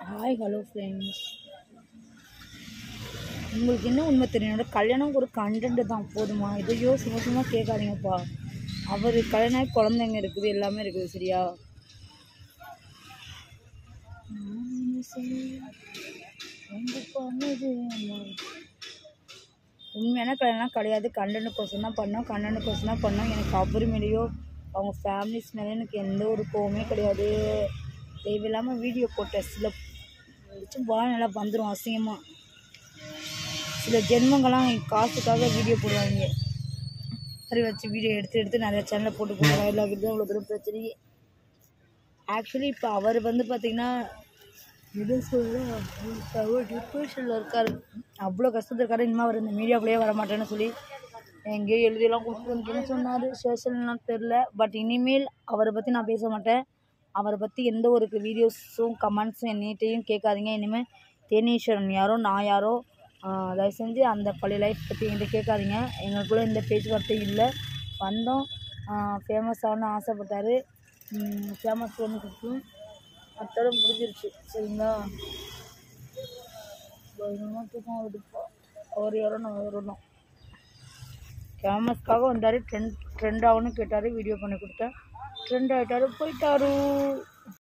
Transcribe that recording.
hi hello friends உங்களுக்கு என்ன உண்மை தெரியும் என்னோட கல்யாணம் ஒரு கண்டென்ட் தான் போதுமா இதையோ சும்மா சும்மா கேட்காதீங்கப்பா அவர் கல்யாணம் ஆகி குழந்தைங்க இருக்குது எல்லாமே இருக்குது சரியா உண்மையான கல்யாணம் கிடையாது கண்டென்ட் கோசம் தான் பண்ணோம் கண்டென்ட் கோசம் தான் பண்ணோம் எனக்கு அவர் மேலேயோ அவங்க ஃபேமிலிஸ் மேலே எனக்கு எந்த ஒரு கோவமே கிடையாது தேவையில்லாமல் வீடியோ போட்ட சில வச்சு பால் நல்லா வந்துடும் அசிங்கமாக சில ஜென்மங்கள்லாம் காசுக்காக வீடியோ போடுவாங்க மாதிரி வச்சு வீடியோ எடுத்து எடுத்து நிறைய சேனலில் போட்டு போடுவாங்க எல்லா வீடியோ அவ்வளோ தூரம் பிரச்சனையே ஆக்சுவலி இப்போ அவர் வந்து பார்த்திங்கன்னா என்ன சொல்ல அவர் டிப்ரெஷனில் இருக்கார் அவ்வளோ கஷ்டத்தில் இருக்காரு இனிமேல் அவர் இந்த மீடியாக்குள்ளேயே வர மாட்டேன்னு சொல்லி எங்கேயோ எழுதியெல்லாம் கொடுத்து வந்துட்டுன்னு சொன்னார் ஸ்டேஷன்லாம் தெரில பட் இனிமேல் அவரை பற்றி நான் பேச மாட்டேன் அவரை பற்றி எந்த ஒரு வீடியோஸும் கமெண்ட்ஸும் என்னிட்டையும் கேட்காதீங்க இனிமேல் தேனீஸ்வரன் யாரோ நான் யாரோ ஆஹ் தயவு செஞ்சு அந்த பழைய லைஃப் பற்றி என்கிட்ட கேட்காதீங்க எங்களுக்குள்ளே எந்த பேச்சுவார்த்தை இல்லை வந்தோம் ஃபேமஸ் ஆகணும்னு ஆசைப்பட்டார் ஃபேமஸ் ஒன்று அத்தோட முடிஞ்சிருச்சு சரிங்களா பயங்கரமாக தூக்கம் வருதுப்பா அவர் யாரோ நான் வரணும் ஃபேமஸ்க்காக வந்தார் ட்ரெண்ட் ட்ரெண்ட் ஆகணும்னு கேட்டார் வீடியோ பண்ணி கொடுத்தேன் ட்ரெண்ட் ஆகிட்டாரு போயிட்டாரு